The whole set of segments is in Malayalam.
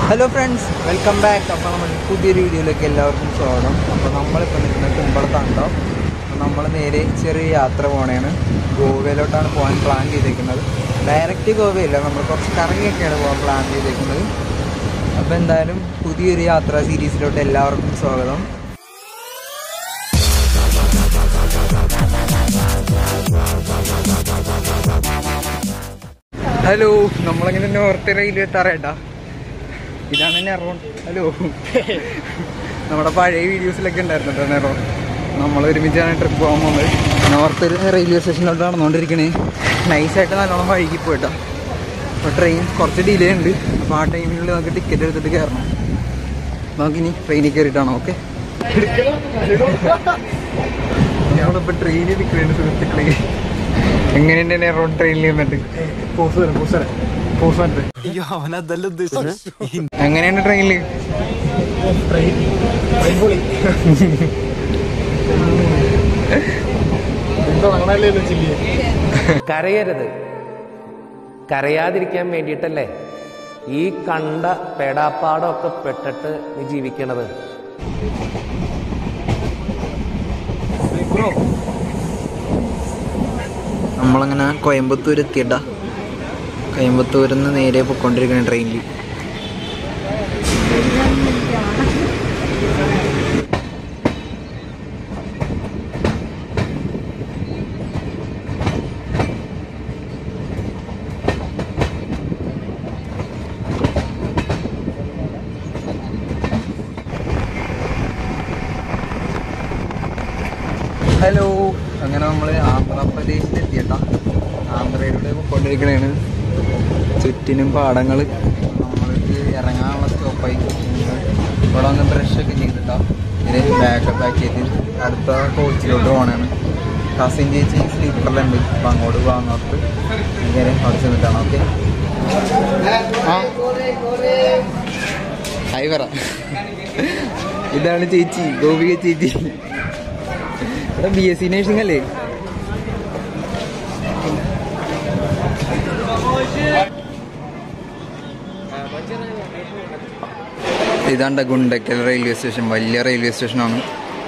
ഹലോ ഫ്രണ്ട്സ് വെൽക്കം ബാക്ക് അപ്പോൾ നമ്മൾ പുതിയൊരു വീഡിയോയിലേക്ക് എല്ലാവർക്കും സ്വാഗതം അപ്പോൾ നമ്മളിപ്പോൾ നിൽക്കുന്നത് കുമ്പളത്താണ്ടോ അപ്പോൾ നമ്മൾ നേരെ ചെറിയ യാത്ര പോകണേണ് ഗോവയിലോട്ടാണ് പോകാൻ പ്ലാൻ ചെയ്തേക്കുന്നത് ഡയറക്റ്റ് ഗോവയില്ല നമ്മൾ കുറച്ച് കറങ്ങിയൊക്കെയാണ് പോകാൻ പ്ലാൻ ചെയ്തേക്കുന്നത് അപ്പോൾ എന്തായാലും പുതിയൊരു യാത്രാ സീരീസിലോട്ട് എല്ലാവർക്കും സ്വാഗതം ഹലോ നമ്മളങ്ങനെ നോർത്ത് റെയിൽവേ എത്താറേട്ടാ ഇതാണ് നെറോൺ ഹലോ നമ്മുടെ പഴയ വീഡിയോസിലൊക്കെ ഉണ്ടായിരുന്നു കേട്ടോ നെറോൺ നമ്മൾ ഒരുമിച്ചാണ് ട്രിപ്പ് പോകാൻ പോകുന്നത് നോർത്ത് റെയിൽവേ സ്റ്റേഷനിലോട്ട് നടന്നുകൊണ്ടിരിക്കണേ നൈസായിട്ട് നല്ലോണം വൈകി പോയിട്ടാ അപ്പോൾ ട്രെയിൻ കുറച്ച് ഡിലേ ഉണ്ട് അപ്പോൾ ആ ടൈമിനുള്ളിൽ നമുക്ക് ടിക്കറ്റ് എടുത്തിട്ട് കയറണം നമുക്കിനി ട്രെയിനിൽ കയറിയിട്ടാണോ ഓക്കെ ഞങ്ങളിപ്പോൾ ട്രെയിനിൽ നിൽക്കുന്നുണ്ട് സുഹൃത്തുക്കളെ എങ്ങനെയുണ്ട് നെറോൺ ട്രെയിനിൽ നിന്നിട്ട് പോസ് തരാം പോസ് തരാം പോസ് തരട്ടെ അയ്യോ അവനതല്ല ഉദ്ദേശിച്ചത് എങ്ങനെയാണ് ട്രെയിനിൽ കരയരുത് കരയാതിരിക്കാൻ വേണ്ടിയിട്ടല്ലേ ഈ കണ്ട പേടാപ്പാടമൊക്കെ പെട്ടിട്ട് നീ ജീവിക്കണത് നമ്മളങ്ങനെ കോയമ്പത്തൂർ എത്തിയട്ടാ കോയമ്പത്തൂരിൽ നിന്ന് നേരെ പൊയ്ക്കൊണ്ടിരിക്കുന്ന ട്രെയിനിൽ ഹലോ അങ്ങനെ നമ്മൾ ആന്ധ്രാപ്രദേശിൽ എത്തിയട്ടാ ആന്ധ്രയിലൂടെ പോയിക്കൊണ്ടിരിക്കണേണ് ചുറ്റിനും പാടങ്ങൾ നമ്മൾക്ക് ഇറങ്ങാനുള്ള സ്റ്റോപ്പായി ഇവിടെ വന്ന് ബ്രഷൊക്കെ ചെയ്തിട്ടാ ഇങ്ങനെ ബാഗ് പാക്ക് ചെയ്ത് അടുത്ത കോച്ചിലോട്ട് പോകണേണ് കസിൻ ചേച്ചി സ്ലീപ്പറിലുണ്ട് അപ്പം അങ്ങോട്ട് പോകാന്നോർത്ത് ഇങ്ങനെ അവിടെ ചെന്നിട്ടാണ് ഓക്കെ ഹായ് പറ ഇതാണ് ചേച്ചി ഗോപിക ചേച്ചി ഇവിടെ ബി എസ് സി നഴ്സിംഗ് അല്ലേ ഇതാണ്ട ഗുണ്ടക്കൽ റെയിൽവേ സ്റ്റേഷൻ വലിയ റെയിൽവേ സ്റ്റേഷനാണ്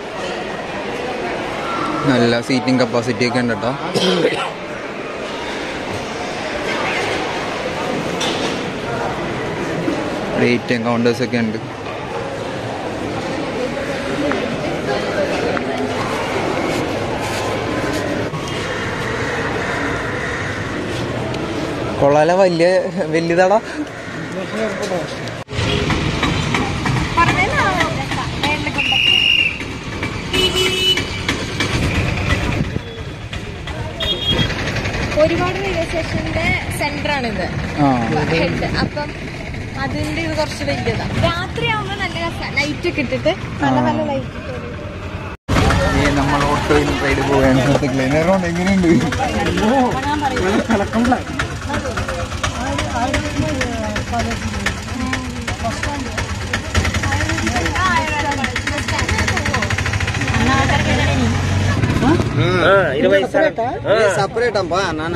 നല്ല സീറ്റിംഗ് കപ്പാസിറ്റി ഒക്കെ ഉണ്ട് കേട്ടോ വെയിറ്റ് കൗണ്ടേഴ്സ് ഒക്കെ ഉണ്ട് കൊള്ളാല വലിയ വലിയതാടാ ഒരുപാട് റെയിൽവേ സ്റ്റേഷന്റെ സെന്റർ ആണിത് ആ ഹെഡ് അപ്പം അതിന്റെ ഇത് കുറച്ച് വലിയതാ രാത്രി ആവുമ്പോ നല്ല രസമാണ് ലൈറ്റ് ഒക്കെ ഇട്ടിട്ട് നല്ല ആ. നല്ല ലൈറ്റ് ഈ നമ്മൾ ഓട്ടോയിൽ റൈഡ് പോവുകയാണ് സുഹൃത്തുക്കളെ നേരോണ്ട് എങ്ങനെയുണ്ട് సపరేట్ అమ్మా నాన్న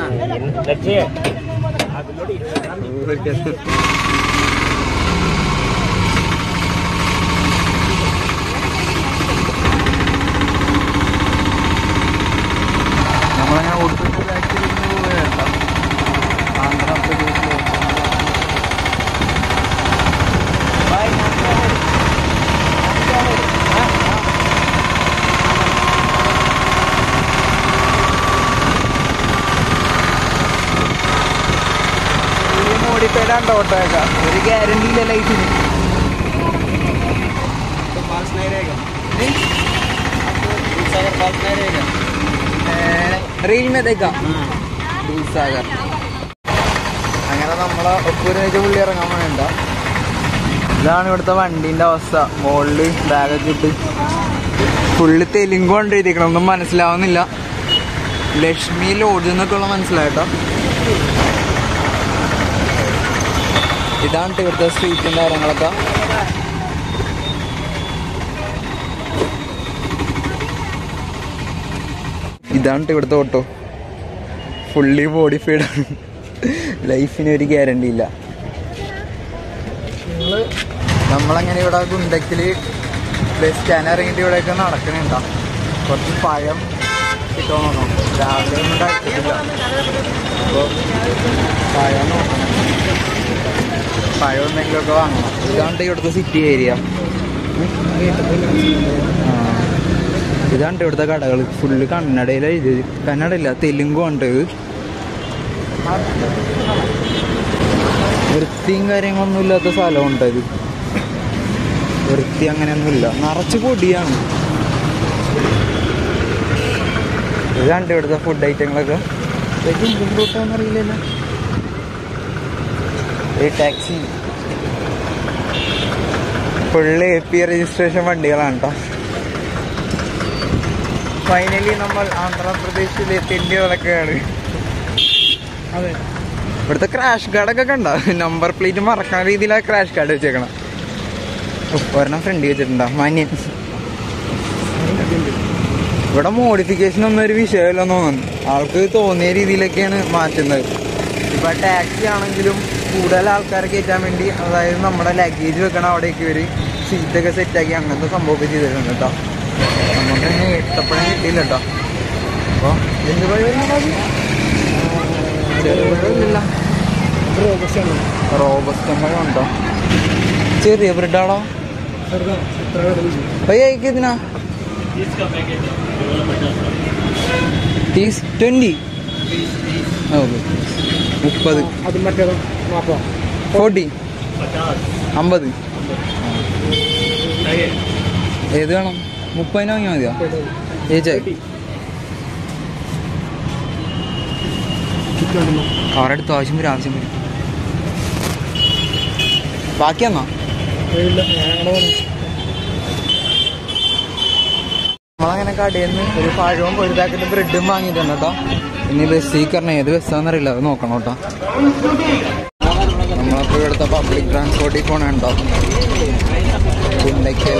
നമ്മളങ്ങനെ ഉടുപ്പിട്ട് ബാക്കിലിരുന്ന് പോവുകയാണ് ആന്ധ്രാപ്രദേശിലോട്ട് മോഡിഫൈഡ് ഓട്ടോയൊക്കെ ഒരു ഗ്യാരണ്ടി ഇല്ല ലൈഫിന് फॉल्स नहीं रहेगा दूधसागर फॉल्स नहीं रहेगा റീൽ മേതേക്ക ദൂസാഗർ അങ്ങനെ നമ്മളെ ഒപ്പൂരിച്ച് പുള്ളി ഇറങ്ങാൻ വേണ്ട ഇതാണ് ഇവിടുത്തെ വണ്ടീൻ്റെ അവസ്ഥ മുകളിൽ ബാഗൊക്കെ ഇട്ട് ഫുള്ള് തെലുങ്ക് കൊണ്ട് എഴുതിക്കണം ഒന്നും മനസ്സിലാവുന്നില്ല ലക്ഷ്മി ലോഡ്ജ് എന്നൊക്കെ ഉള്ള മനസ്സിലായിട്ടോ ഇതാണ് ട്ടോ ഇവിടുത്തെ സ്ട്രീറ്റും കാര്യങ്ങളൊക്കെ ഇതാണ് ട്ടോ ഇവിടുത്തെ ഓട്ടോ ഫുള്ളി ബോഡിഫൈഡ് ആണ് ലൈഫിന് ഒരു ഗ്യാരണ്ടി ഇല്ല നമ്മളങ്ങനെ ഇവിടെ ഗുണ്ടക്കില് ബസ് സ്റ്റാൻഡ് ഇറങ്ങിയിട്ട് ഇവിടെയൊക്കെ നടക്കണുണ്ടോ കുറച്ച് പഴം കിട്ടുമോ രാവിലെ ഒന്നും കഴിച്ചിട്ടില്ല അപ്പോൾ പഴം നോക്കണം പഴം എന്തെങ്കിലുമൊക്കെ വാങ്ങണം ഇതാണ്ട് ഇവിടുത്തെ സിറ്റി ഏരിയ ഇതാണ്ട് ഇവിടുത്തെ കടകൾ ഫുള്ള് കന്നഡയിലാണ് ഇത് കന്നഡയില്ല തെലുങ്കും ഉണ്ട് ഇത് വൃത്തിയും കാര്യങ്ങളൊന്നും ഇല്ലാത്ത സ്ഥലമുണ്ട് ഇത് വൃത്തി അങ്ങനെയൊന്നുമില്ല നിറച്ച് പൊടിയാണ് ഇതാണ്ട് ഇവിടുത്തെ ഫുഡ് ഐറ്റങ്ങളൊക്കെ അറിയില്ലല്ലോ ഈ taxi full A P registration വണ്ടികളാണ് കേട്ടോ ഫൈനലി നമ്മൾ ആന്ധ്രാപ്രദേശിലെ എത്തേണ്ടി കിടക്കുകയാണ് അതെ ഇവിടുത്തെ ക്രാഷ് കാർഡൊക്കെ കണ്ട നമ്പർ പ്ലേറ്റ് മറക്കാൻ രീതിയിലാണ് ക്രാഷ് കാർഡ് വെച്ചേക്കണം ഉഫ്, ഒരെണ്ണം ഫ്രണ്ട് വെച്ചിട്ടുണ്ടോ മാന്യൻ ഇവിടെ മോഡിഫിക്കേഷൻ ഒന്നും ഒരു വിഷയമല്ലെന്ന് തോന്നുന്നു ആൾക്ക് തോന്നിയ രീതിയിലൊക്കെയാണ് മാറ്റുന്നത് ഇപ്പൊ ടാക്സി ആണെങ്കിലും കൂടുതൽ ആൾക്കാരെ കയറ്റാൻ വേണ്ടി അതായത് നമ്മുടെ ലഗേജ് വെക്കണം അവിടേക്ക് ഇവര് സീറ്റൊക്കെ സെറ്റാക്കി അങ്ങനത്തെ സംഭവമൊക്കെ ചെയ്തിട്ടുണ്ട് കേട്ടോ നമുക്ക് തന്നെ ഇഷ്ടപ്പെടാൻ കിട്ടിയില്ല കേട്ടോ അപ്പൊ എന്ത് ചെറുപഴമില്ല റോബസ്റ്റ് ഉണ്ടോ ചെറിയ ബ്രെഡാണോ ഭയ്യക്ക് ഇതിനാ തീസ് ട്വന്റി ഓക്കെ മുപ്പത് അത് മറ്റേതോ നോക്കാം ഫോർട്ടി അമ്പത് ഏത് വേണം മുപ്പതിന് വാങ്ങിയാൽ മതിയോ ചേച്ചേ അവരുടെ അടുത്ത് ആവശ്യം വരും ആവശ്യം വരും ബാക്കിയെന്നാ നമ്മളങ്ങനെ കടയിൽ നിന്ന് ഒരു പഴവും ഒരു പാക്കറ്റ് ബ്രെഡും വാങ്ങിയിട്ടുണ്ട് കേട്ടോ ഇനി ബസ്സിൽ കയറണം ഏത് ബസ്സാന്നറിയില്ല അത് നോക്കണം കേട്ടോ നമ്മളപ്പോൾ ഇവിടുത്തെ പബ്ലിക് ട്രാൻസ്പോർട്ടിൽ പോണുണ്ടോ ഗുണ്ടയ്ക്കൽ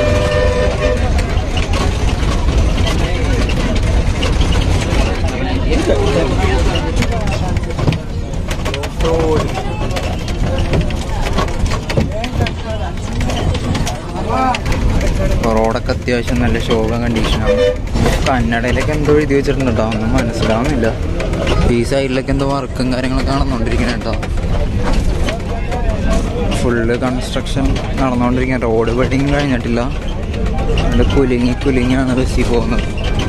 റോഡൊക്കെ അത്യാവശ്യം നല്ല ശോകം കണ്ടീഷനാണ് കന്നഡയിലൊക്കെ എന്തോ എഴുതി വെച്ചിട്ടുണ്ട് കേട്ടോ ഒന്നും മനസ്സിലാവുന്നില്ല ഈ സൈഡിലൊക്കെ എന്തോ വർക്കും കാര്യങ്ങളൊക്കെ നടന്നുകൊണ്ടിരിക്കണ കേട്ടോ ഫുള്ള് കൺസ്ട്രക്ഷൻ നടന്നുകൊണ്ടിരിക്കുന്ന റോഡ് വെഡിങ് കഴിഞ്ഞിട്ടില്ല അത് കുലുങ്ങി കുലുങ്ങിയാണ് ബസ്സിൽ പോകുന്നത്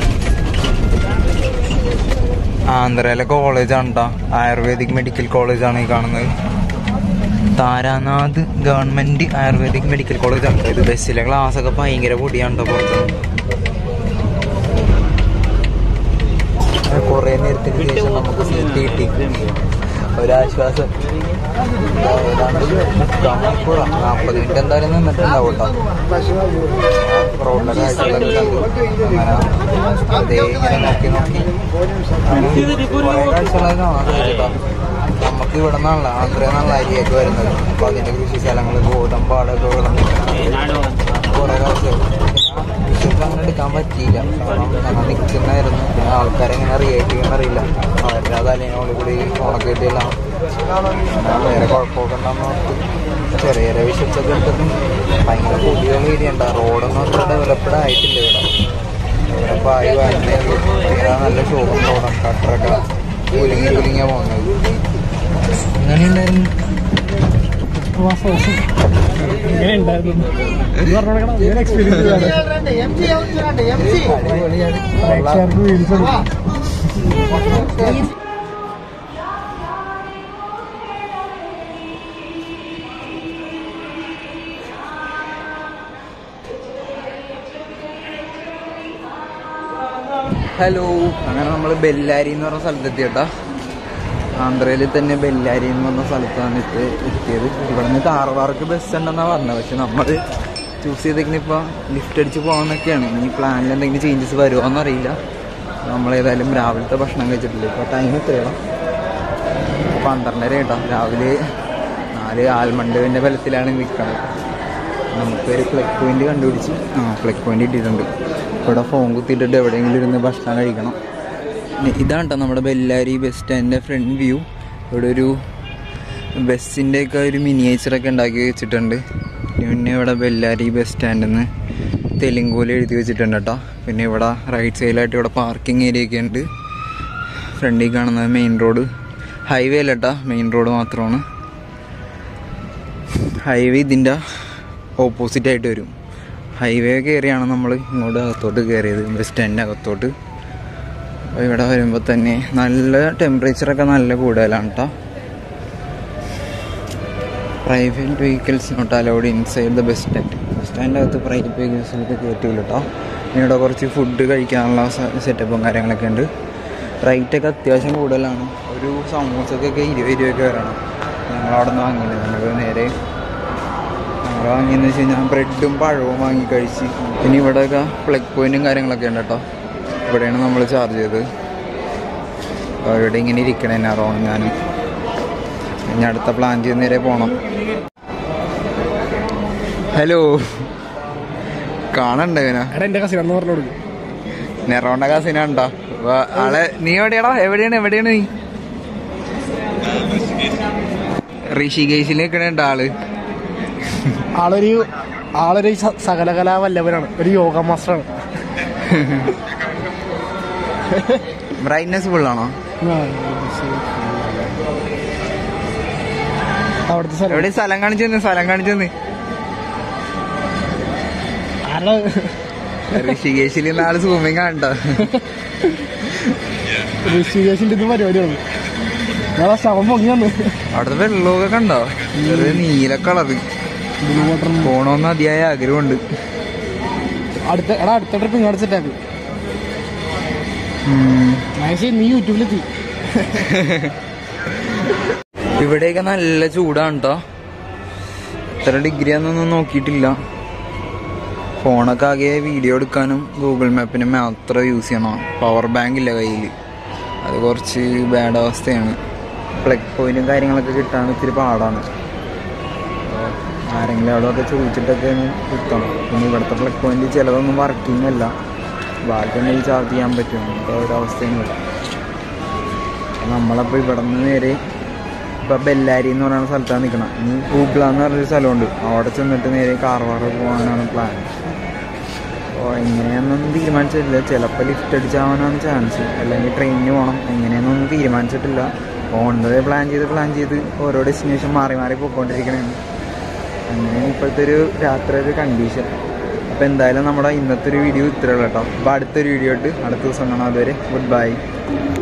ആന്ധ്രയിലെ കോളേജാണ് കേട്ടോ ആയുർവേദിക് മെഡിക്കൽ കോളേജാണ് ഈ കാണുന്നത് Taranath government Ayurvedic medical college ആണ് ഇത് ബസ്സിലെ ക്ലാസ് ഒക്കെ ഭയങ്കര പൊടിയാണ് കേട്ടോ പുറത്ത് കുറെ നേരത്തിന് ശേഷം നമുക്ക് സീറ്റ് കിട്ടി ഒരാശ്വാസം മുക്കാൽ മണിക്കൂറാ നാൽപ്പത് മിനിറ്റ് എന്തായാലും നിന്നിട്ടുണ്ടാവും കേട്ടോ റോഡിലെ കാഴ്ചകളൊക്കെ കണ്ട് അങ്ങനെ അതേ ഇങ്ങനെ നോക്കി നോക്കി കുറെ കാഴ്ചകളൊക്കെ കാണാൻ കഴിച്ചിട്ടോ നമുക്ക് ഇവിടെ നിന്നാണല്ലോ ആന്ധ്രയിൽ നിന്നുള്ള അരിയൊക്കെ വരുന്നത് അപ്പൊ അതിന്റെ കൃഷി സ്ഥലങ്ങൾ ഗോതമ്പാടൊക്കെ വിളഞ്ഞു കുറെ കാഴ്ചകൾ വിഷയത്തിൽ അങ്ങനെ എടുക്കാൻ പറ്റിയില്ല കാരണം ഞങ്ങൾ നിൽക്കുന്നായിരുന്നു പിന്നെ ആൾക്കാരെങ്ങനെ റിയാക്ട് ചെയ്യുന്ന അറിയില്ല അവരുടെ തലേനോട് കൂടി ഓണൊക്കെ കിട്ടിയെല്ലാം വേറെ കുഴപ്പമൊക്കെ ഉണ്ടാകുന്ന ചെറിയ ചെറിയ വിഷയത്തൊക്കെ എടുത്തിട്ടും ഭയങ്കര പൊടികൾ ഏരിയണ്ട റോഡൊന്നും അത്ര ഡെവലപ്ഡ് ആയിട്ടില്ല ഇവിടെ ഇവിടെ പായി വരുന്നേ ഉള്ളൂ തീരെ നല്ല ഷോറും റോഡാണ് കട്ടറൊക്കെ കുലുങ്ങി കുലുങ്ങിയാ പോകുന്നത് എങ്ങനെയുണ്ടായിരുന്നു ഹലോ അങ്ങനെ നമ്മൾ ബെല്ലാരി എന്ന് പറഞ്ഞ സ്ഥലത്തെത്തി കേട്ടോ ആന്ധ്രയിൽ തന്നെ ബെല്ലാരി എന്ന് പറഞ്ഞ സ്ഥലത്താണ് ഇപ്പോൾ എത്തിയത് ഇവിടെ നിന്ന് കാർവാർക്ക് ബസ് ഉണ്ടെന്നാണ് പറഞ്ഞത് പക്ഷെ നമ്മൾ ചൂസ് ചെയ്തേക്കുന്ന ഇപ്പോൾ ലിഫ്റ്റ് അടിച്ച് പോകാമെന്നൊക്കെയാണ് ഇനി പ്ലാനിൽ എന്തെങ്കിലും ചേഞ്ചസ് വരുമോ എന്നറിയില്ല നമ്മളേതായാലും രാവിലത്തെ ഭക്ഷണം കഴിച്ചിട്ടില്ല ഇപ്പോൾ ടൈം എത്രയാണ് പന്ത്രണ്ടര കേട്ടോ രാവിലെ നാല് ആൽമണ്ടുവിൻ്റെ ബലത്തിലാണ് നിൽക്കുന്നത് നമുക്കൊരു പ്ലഗ് പോയിന്റ് കണ്ടുപിടിച്ച് ആ പ്ലഗ് പോയിന്റ് ഇട്ടിട്ടുണ്ട് ഇവിടെ ഫോൺ കുത്തിയിട്ടിട്ട് എവിടെയെങ്കിലും ഇരുന്ന് ഭക്ഷണം കഴിക്കണം ഇനി ഇതാണ് കേട്ടോ നമ്മുടെ ബെല്ലാരി ബസ് സ്റ്റാൻഡിൻ്റെ ഫ്രണ്ട് വ്യൂ ഇവിടെ ഒരു ബസ്സിൻ്റെ ഒക്കെ ഒരു മിനിയേച്ചറൊക്കെ ഉണ്ടാക്കി വെച്ചിട്ടുണ്ട് പിന്നെ ഇവിടെ ബെല്ലാരി ബസ് സ്റ്റാൻഡിൽ നിന്ന് തെലുങ്കൂല് എഴുതി വെച്ചിട്ടുണ്ട് കേട്ടോ പിന്നെ ഇവിടെ റൈറ്റ് സൈഡിലായിട്ട് ഇവിടെ പാർക്കിംഗ് ഏരിയ ഒക്കെ ഉണ്ട് ഫ്രണ്ടിൽ കാണുന്നത് മെയിൻ റോഡ് ഹൈവേ അല്ല കേട്ടോ മെയിൻ റോഡ് മാത്രമാണ് ഹൈവേ ഇതിൻ്റെ ഓപ്പോസിറ്റ് ആയിട്ട് വരും ഹൈവേ കയറിയാണ് നമ്മൾ ഇങ്ങോട്ട് അകത്തോട്ട് കയറിയത് ബസ് സ്റ്റാൻഡിൻ്റെ അകത്തോട്ട് അപ്പോൾ ഇവിടെ വരുമ്പോൾ തന്നെ നല്ല ടെമ്പറേച്ചറൊക്കെ നല്ല കൂടുതലാണ് കേട്ടോ private vehicles not allowed inside the bus stand bus സ്റ്റാൻഡിൻ്റെ അകത്ത് പ്രൈവറ്റ് വെഹിക്കിൾസിലൊക്കെ കയറ്റില്ല കേട്ടോ പിന്നെ ഇവിടെ കുറച്ച് ഫുഡ് കഴിക്കാനുള്ള സെറ്റപ്പും കാര്യങ്ങളൊക്കെ ഉണ്ട് റേറ്റൊക്കെ അത്യാവശ്യം കൂടുതലാണ് ഒരു സമൂസക്കൊക്കെ ഇരുപത് രൂപയൊക്കെ വരണം ഞങ്ങളവിടെ നിന്ന് വാങ്ങിയില്ല ഞങ്ങൾ നേരെ ഞങ്ങൾ വാങ്ങിയെന്ന് വെച്ച് കഴിഞ്ഞാൽ ബ്രെഡും പഴവും വാങ്ങി കഴിച്ച് പിന്നെ ഇവിടെയൊക്കെ പ്ലഗ് പോയിന്റും കാര്യങ്ങളൊക്കെ ഉണ്ട് കേട്ടോ ഇവിടെയാണ് നമ്മൾ ചാർജ് ചെയ്തത് അപ്പോൾ ഇവിടെ ഇങ്ങനെ ഇരിക്കണേ അറൗണ്ട് ഞാൻ ഇനി അടുത്ത പ്ലാൻ ചെയ്ത് നേരെ പോണം ഹലോ കാണണ്ടേ ഇവനാ എടാ എന്റെ കസിനാന്ന് പറഞ്ഞു കൊടുക്കും നെറോണ്ട കാസിന ഉണ്ടോ ആളെ നീ എവിടെയാടാ എവിടെയാണ് എവിടെയാണ് നീ ഋഷികേശിൽ നിൽക്കണുണ്ട് ആള് ആളൊരു ആളൊരു സ- സകലകലാ വല്ലവനാണ് ഒരു യോഗ മാസ്റ്ററാണ് ബ്രൈറ്റ്നെസ് ഫുള്ളാണോ അവിടുത്തെ സ്ഥലം എവിടെ സ്ഥലം കാണിച്ചു തന്നെ സ്ഥലം കാണിച്ചു തന്നെ ആരുടെ ഋഷികേശിൽ നിന്ന് ആള് സൂമിങ് കണ്ടോ ഋഷികേശിന്റെ ഇത് പരിപാടിയാണ് ഞാൻ ആ ശവം പൊങ്ങി വന്നു അവിടുത്തെ വെള്ളമൊക്കെ കണ്ടോ ഒരു നീല കളറ് ബ്ലൂ വാട്ടർ പോണോന്ന് അതിയായ ആഗ്രഹമുണ്ട് അടുത്ത എടാ അടുത്ത ട്രിപ്പ് ഇങ്ങോട്ട് സെറ്റാക്കി ഉം. മഹേഷ് നീ യൂട്യൂബിലെത്തി ഇവിടെയൊക്കെ നല്ല ചൂടാണ് കേട്ടോ എത്ര ഡിഗ്രി ആണെന്നൊന്നും നോക്കിയിട്ടില്ല ഫോണൊക്കെ ആകെ വീഡിയോ എടുക്കാനും ഗൂഗിൾ മാപ്പിനും മാത്രം യൂസ് ചെയ്യണം പവർ ബാങ്ക് ഇല്ല കയ്യിൽ അത് കുറച്ച് ബാഡ് അവസ്ഥയാണ് പ്ലഗ് പോയിന്റും കാര്യങ്ങളൊക്കെ കിട്ടാൻ ഇത്തിരി പാടാണ് അപ്പോൾ ആരെങ്കിലും അവിടെ ഒക്കെ ചോദിച്ചിട്ടൊക്കെ ഒന്ന് കിട്ടണം പിന്നെ ഇവിടുത്തെ പ്ലഗ് പോയിന്റ് ചിലതൊന്നും വർക്കിംഗ് അല്ല ബാക്കി എന്തെങ്കിലും ചാർജ് ചെയ്യാൻ പറ്റും അങ്ങനത്തെ ഒരവസ്ഥയൊന്നുമില്ല നമ്മളപ്പോൾ ഇവിടെ നിന്ന് നേരെ ഇപ്പം ബെല്ലാരി എന്ന് പറയുന്ന സ്ഥലത്താണ് നിൽക്കണം ഇനി ഊബ്ല എന്ന് പറഞ്ഞൊരു സ്ഥലമുണ്ട് അവിടെ ചെന്നിട്ട് നേരെ കാർവാറ പോകാനാണ് പ്ലാൻ അപ്പോൾ എങ്ങനെയാണെന്നൊന്നും തീരുമാനിച്ചിട്ടില്ല ചിലപ്പോൾ ലിഫ്റ്റ് അടിച്ചാവാനാണ് ചാൻസ് അല്ലെങ്കിൽ ട്രെയിനിന് പോകണം എങ്ങനെയാണെന്നൊന്നും തീരുമാനിച്ചിട്ടില്ല പോകേണ്ടത് പ്ലാൻ ചെയ്ത് പ്ലാൻ ചെയ്ത് ഓരോ ഡെസ്റ്റിനേഷൻ മാറി മാറി പോയിക്കൊണ്ടിരിക്കണേണ് അങ്ങനെയാണ് ഇപ്പോഴത്തെ ഒരു രാത്രി ഒരു കണ്ടീഷൻ അപ്പോൾ എന്തായാലും നമ്മുടെ ഇന്നത്തെ ഒരു വീഡിയോ ഇത്രയുള്ളൂ കേട്ടോ അപ്പോൾ അടുത്തൊരു വീഡിയോ ഇട്ട് അടുത്ത ദിവസം കാണാം അതുവരെ ഗുഡ് ബൈ